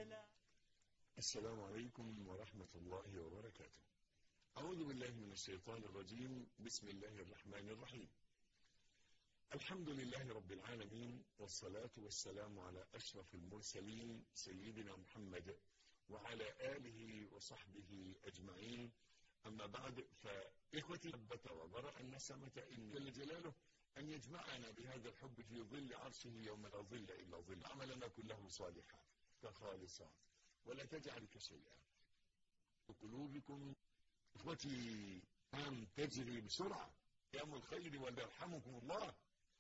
السلام السلام عليكم ورحمة الله وبركاته أعوذ بالله من الشيطان الرجيم بسم الله الرحمن الرحيم الحمد لله رب العالمين والصلاة والسلام على أشرف المرسلين سيدنا محمد وعلى آله وصحبه أجمعين أما بعد فإخوتي ثبت وبرأ النسمة إن جل جلاله أن يجمعنا بهذا الحب في ظل عرشه يوم لا ظل إلا ظل عملنا كله صالحا كخالصا ولا تجعل شيئا قلوبكم إخوتي أن تجري بسرعة أيام الخير وليرحمكم الله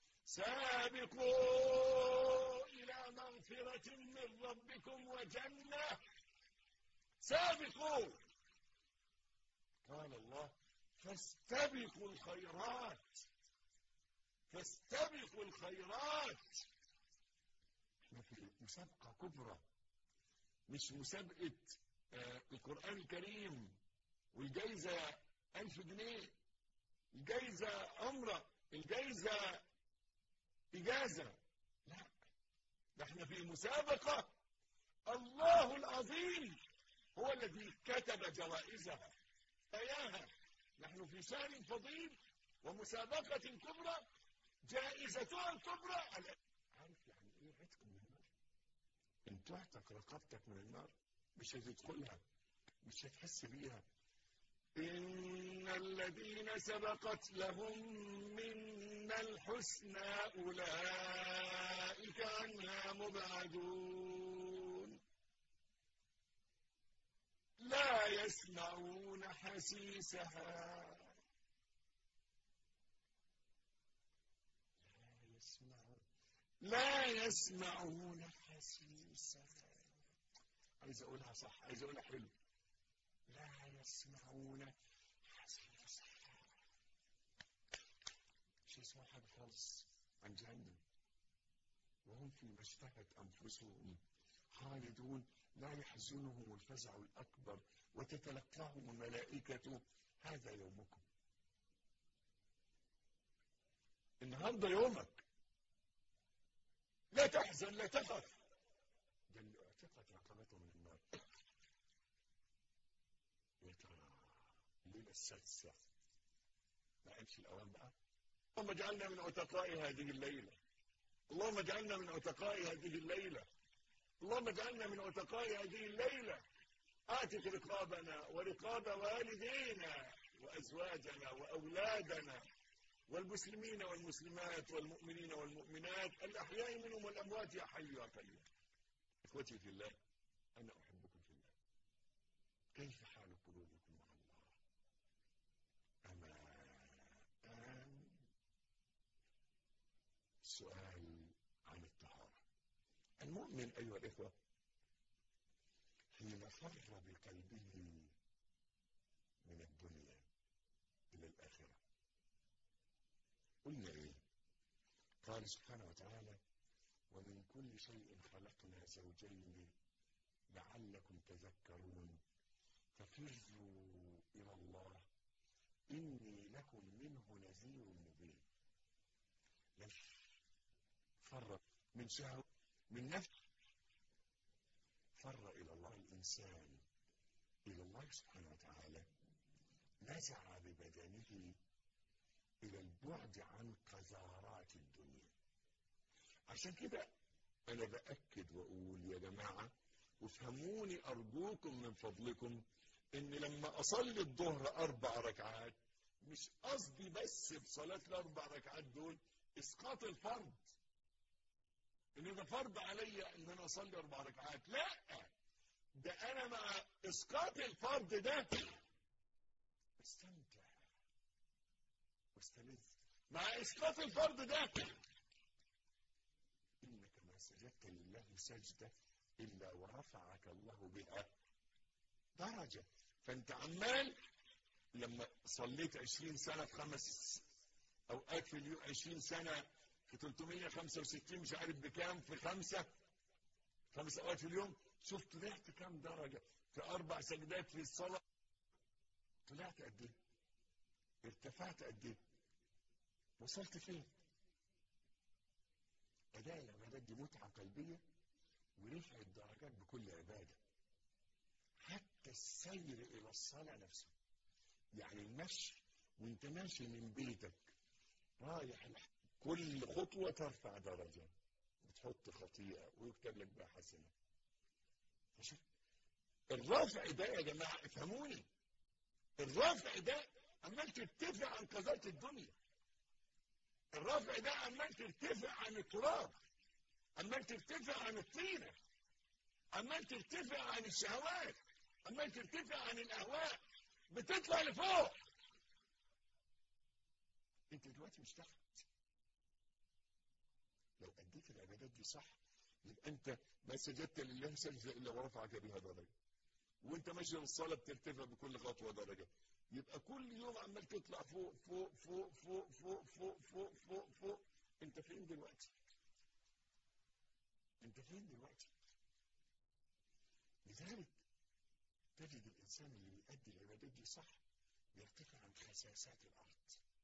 سابقوا إلى مغفرة من ربكم وجنة سابقوا قال الله فاستبقوا الخيرات فاستبقوا الخيرات احنا في مسابقة كبرى مش مسابقة آه القرآن الكريم والجايزة ألف جنيه الجايزة عمرة الجايزة إجازة لا ده احنا في مسابقة الله العظيم هو الذي كتب جوائزها اياها نحن في شهر فضيل ومسابقة كبرى جائزتها الكبرى عارف يعني ايه عتق من النار ان تعتق رقبتك من النار مش هتدخلها مش هتحس بيها إن الذين سبقت لهم منا الحسنى أولئك عنها مبعدون لا يسمعون حسيسها لا يسمعون لا يسمعون حسيسها عايز اقولها صح عايز اقولها حلو لا يسمعون حسيسها مش يسمعوا حاجه خالص عن جهنم وهم فيما اشتهت انفسهم خالدون لا يحزنهم الفزع الأكبر وتتلقاهم الملائكة هذا يومكم النهاردة يومك لا تحزن لا تخف ده اللي اعتقت رقبته من النار يا ترى الليلة السادسة ما عادش الأوان بقى اللهم اجعلنا من عتقاء هذه الليلة اللهم اجعلنا من عتقاء هذه الليلة اللهم اجعلنا من عتقاء هذه الليلة اعتق رقابنا ورقاب والدينا وأزواجنا وأولادنا والمسلمين والمسلمات والمؤمنين والمؤمنات الأحياء منهم والأموات يا حي يا قيوم إخوتي في الله أنا أحبكم في الله كيف حال قلوبكم مع الله أما آن سؤال عن الطهارة المؤمن أيها الإخوة حين فر بقلبه من الدنيا إلى الآخرة قلنا إيه قال سبحانه وتعالى ومن كل شيء خلقنا زوجين لعلكم تذكرون ففروا إلى الله إني لكم منه نذير مبين فر من شهوة من نفس فر إلى الله الإنسان إلى الله سبحانه وتعالى نزع ببدنه إلى البعد عن قذارات الدنيا عشان كده أنا بأكد وأقول يا جماعة وافهموني أرجوكم من فضلكم إن لما أصلي الظهر أربع ركعات مش قصدي بس بصلاة الأربع ركعات دول إسقاط الفرض ان ده فرض عليا ان انا اصلي اربع ركعات لا ده انا مع اسقاط الفرض ده استمتع واستلذ مع اسقاط الفرض ده انك ما سجدت لله سجده الا ورفعك الله بها درجه فانت عمال لما صليت عشرين سنه في خمس اوقات في اليوم عشرين سنه في 365 مش عارف بكام في خمسة خمس اوقات في اليوم شوف طلعت كام درجة في اربع سجدات في الصلاة طلعت قد ايه ارتفعت قد ايه وصلت فين أداء العبادات دي متعة قلبية ورفع الدرجات بكل عبادة السير إلى الصلاة نفسه يعني المشي وانت ماشي من بيتك رايح كل خطوة ترفع درجة وتحط خطيئة ويكتب لك بها حسنة فشوف الرفع ده يا جماعة افهموني الرفع ده عمال ترتفع عن قذات الدنيا الرفع ده عمال ترتفع عن التراب عمال ترتفع عن الطينة عمال ترتفع عن الشهوات عمال ترتفع عن الأهواء بتطلع لفوق انت دلوقتي مش تحت لو اديت العبادات دي صح يبقى انت ما سجدت لله سجدة الا ورفعك بها درجه وانت ماشي للصلاه بترتفع بكل خطوه درجه يبقى كل يوم عمال تطلع فوق فوق فوق فوق فوق فوق فوق فوق فوق انت فين دلوقتي انت فين دلوقتي لذلك تجد الانسان اللي يؤدي العبادات دي صح يرتفع عن خساسات الارض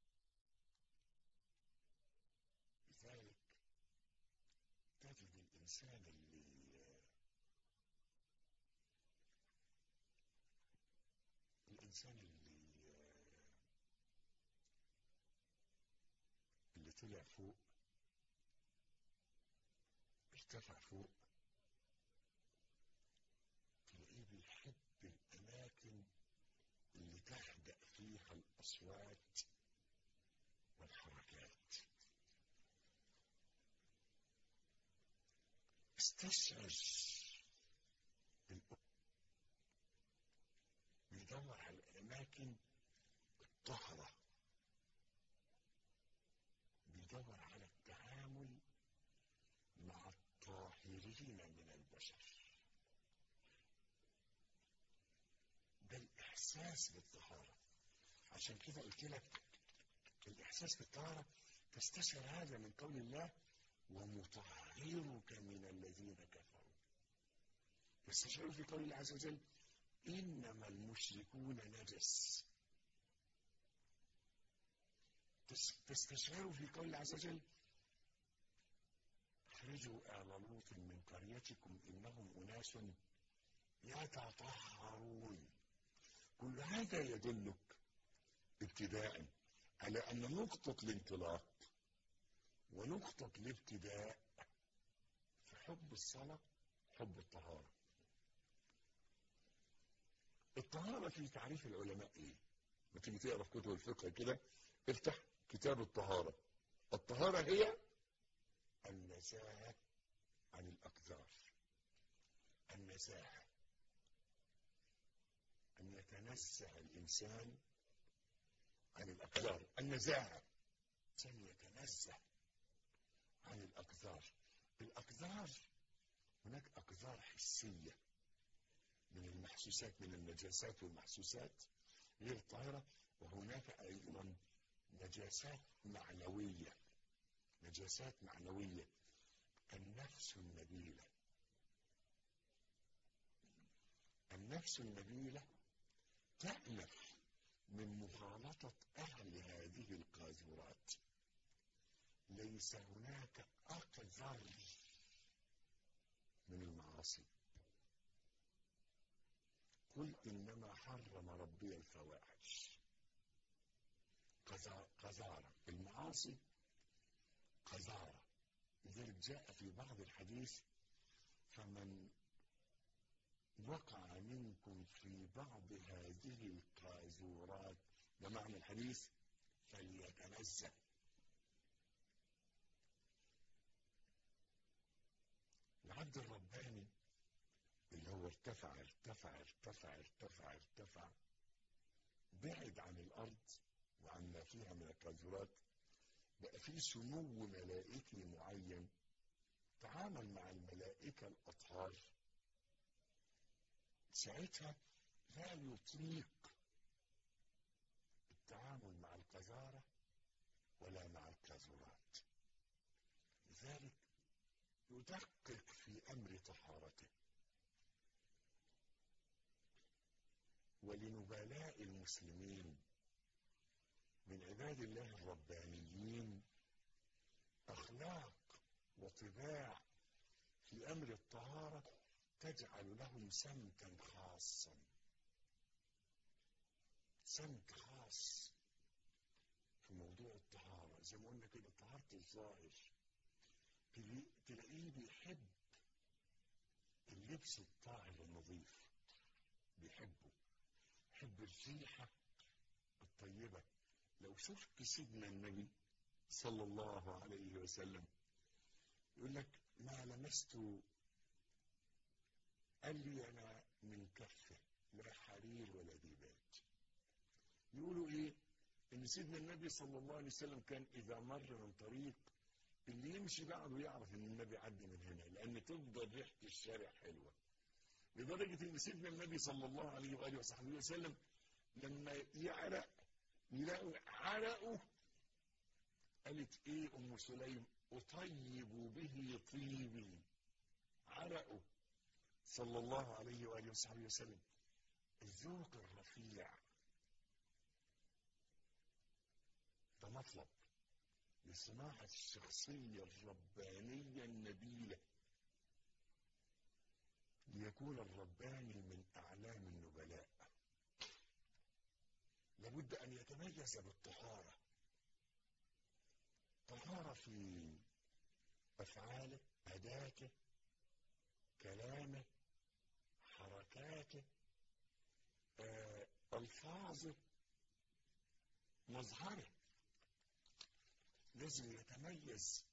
لذلك تجد الانسان اللي الانسان اللي اللي طلع فوق ارتفع فوق تلاقيه بيحب الاماكن اللي تهدأ فيها الاصوات والحركات استشعر بيدور على الأماكن الطهرة بيدور على التعامل مع الطاهرين من البشر ده الإحساس بالطهارة عشان كده قلت لك الإحساس بالطهارة تستشعر هذا من قول الله ومطهرك من الذين كفروا تستشعر في قول الله عز وجل إنما المشركون نجس تستشعر في قول الله عز وجل اخرجوا آل لوط من قريتكم إنهم أناس يتطهرون كل هذا يدلك ابتداء على أن نقطة الانطلاق ونقطة الابتداء في حب الصلاة حب الطهارة الطهارة في تعريف العلماء ايه ما تيجي تقرا في كتب الفقه كده افتح كتاب الطهارة الطهارة هي النزاهة عن الأقذار النزاهة أن يتنزه الإنسان عن الأقذار النزاهة أن يتنزه عن الأقذار الأقذار هناك أقذار حسية من المحسوسات من النجاسات والمحسوسات غير الطاهرة وهناك أيضا نجاسات معنوية نجاسات معنوية النفس النبيلة النفس النبيلة تألف من مخالطة أهل هذه القاذورات ليس هناك أقذر من المعاصي قل إنما حرم ربي الفواحش قذارة المعاصي قذارة لذلك جاء في بعض الحديث فمن وقع منكم في بعض هذه القاذورات ده معنى الحديث فليتنزه العبد الرباني اللي هو ارتفع ارتفع ارتفع ارتفع ارتفع بعد عن الأرض وعن ما فيها من القاذورات بقى في سمو ملائكي معين تعامل مع الملائكة الأطهار ساعتها لا يطيق التعامل مع القذارة ولا مع القاذورات لذلك يدقق في أمر طهارته ولنبلاء المسلمين من عباد الله الربانيين أخلاق وطباع في أمر الطهارة تجعل لهم سمتا خاصا سمت خاص في موضوع الطهارة زي ما قلنا كده طهارة الظاهر تلاقيه بيحب اللبس الطاهر النظيف بيحبه يحب الريحة الطيبة لو شفت سيدنا النبي صلى الله عليه وسلم يقول لك ما لمست قال لي انا من كفه لا حرير ولا ديباج يقولوا ايه ان سيدنا النبي صلى الله عليه وسلم كان اذا مر من طريق اللي يمشي بعده يعرف ان النبي عدى من هنا لان تفضل ريحه الشارع حلوه لدرجه ان سيدنا النبي صلى الله عليه واله وصحبه وسلم لما يعرق يلاقوا عرقه قالت ايه ام سليم اطيب به طيبي عرقه صلى الله عليه واله وصحبه وسلم الذوق الرفيع ده مطلب لصناعة الشخصية الربانية النبيلة ليكون الرباني من أعلام النبلاء لابد أن يتميز بالطهارة طهارة في أفعاله أداته كلامه حركاته آه، ألفاظه مظهره لازم يتميز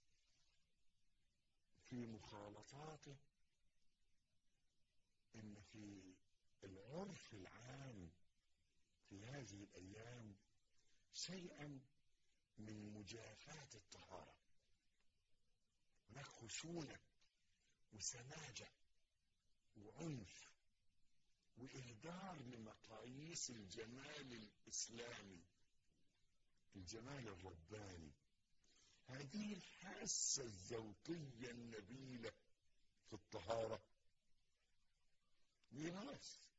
في مخالطاته ان في العرف العام في هذه الايام شيئا من مجافاة الطهارة هناك خشونة وسماجة وعنف وإهدار لمقاييس الجمال الإسلامي الجمال الرباني هذه الحاسة الذوقية النبيلة في الطهارة ميراث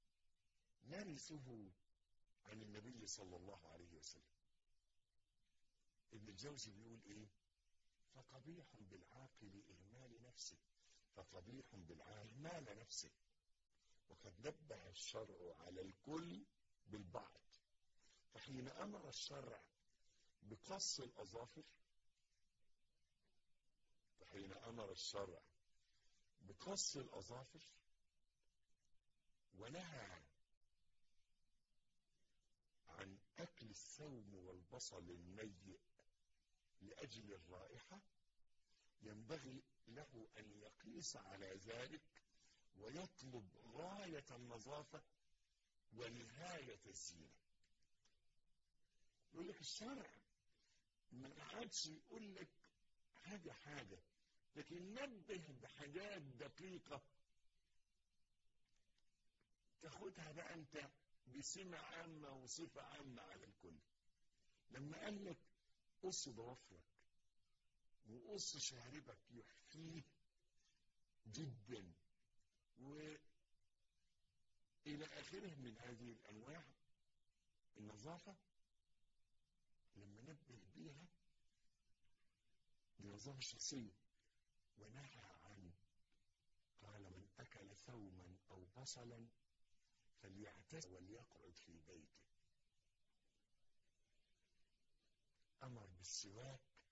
نرثه عن النبي صلى الله عليه وسلم ابن الجوزي بيقول ايه فقبيح بالعاقل إهمال نفسه فقبيح بالعاقل إهمال نفسه وقد نبه الشرع على الكل بالبعض فحين أمر الشرع بقص الأظافر فحين أمر الشرع بقص الأظافر ونهى عن أكل الثوم والبصل الميء لأجل الرائحة ينبغي له أن يقيس على ذلك ويطلب غاية النظافة ونهاية الزينة يقول لك الشرع ما عادش يقول لك حاجة حاجة لكن نبه بحاجات دقيقة تاخدها بقى انت بسمة عامة وصفة عامة على الكل لما قال لك قص ضوافرك وقص شاربك يحفيه جدا وإلى آخره من هذه الأنواع النظافة لما نبه بيها للنظافة الشخصية ونهى عن قال من أكل ثوما أو بصلا فليعتز وليقعد في بيته أمر بالسواك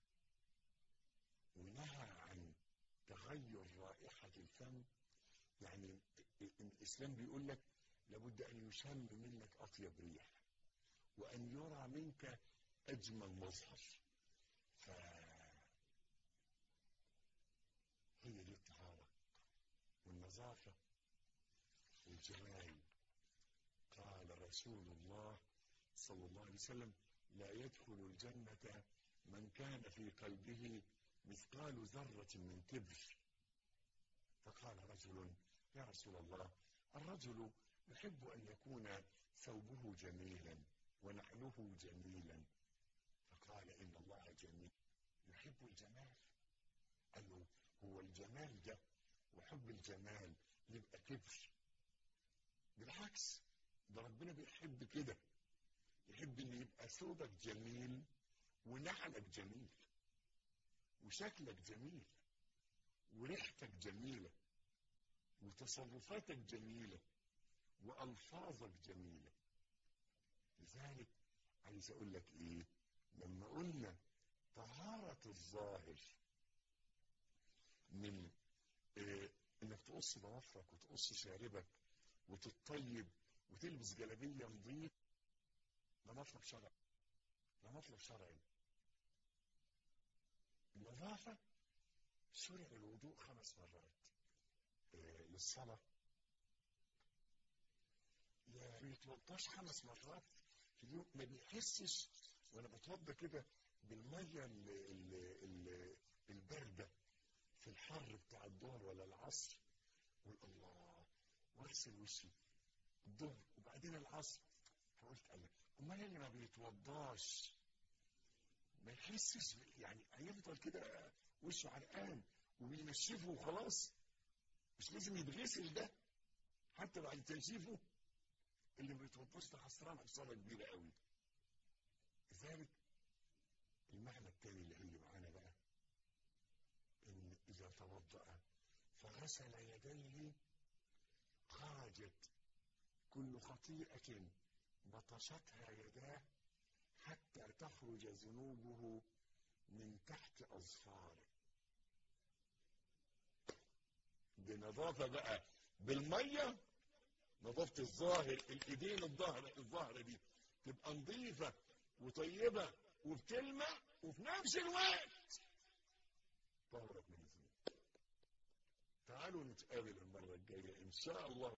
ونهى عن تغير رائحة الفم يعني الإسلام بيقول لك لابد أن يشم منك أطيب ريح وأن يرى منك أجمل مظهر ف هي دي الطهارة والنظافة والجمال قال رسول الله صلى الله عليه وسلم لا يدخل الجنة من كان في قلبه مثقال ذرة من كبر فقال رجل يا رسول الله الرجل يحب أن يكون ثوبه جميلا ونعله جميلا فقال إن الله جميل يحب الجمال قال له هو الجمال ده وحب الجمال يبقى كبر بالعكس ده ربنا بيحب كده يحب ان يبقى ثوبك جميل ونعلك جميل وشكلك جميل وريحتك جميلة وتصرفاتك جميلة وألفاظك جميلة لذلك عايز اقول لك ايه لما قلنا طهارة الظاهر من إيه انك تقص ضوافرك وتقص شاربك وتتطيب وتلبس جلابيه نظيف ده مطلب شرعي ده مطلب شرعي النظافه شرع الوضوء خمس مرات إيه للصلاه ما بيتوضاش خمس مرات في اليوم ما بيحسش وانا بتوضى كده بالميه ال ال ال البارده في الحر بتاع الظهر ولا العصر قول الله واغسل وشي الظهر وبعدين العصر فقلت الله امال اللي ما بيتوضاش ما يحسش يعني هيفضل كده وشه عرقان وبينشفه وخلاص مش لازم يتغسل ده حتى بعد تنشيفه اللي ما بيتوضاش ده خسران خساره كبيره قوي لذلك المعنى التاني اللي هيجي معانا بقى ان اذا توضأ فغسل يديه خرجت كل خطيئة بطشتها يداه حتى تخرج ذنوبه من تحت أظفاره بنظافة بقى بالمية نظافة الظاهر الإيدين الظاهرة الظاهرة دي تبقى نظيفة وطيبة وبتلمع وفي نفس الوقت طهرت من الذنوب تعالوا نتقابل المرة الجاية إن شاء الله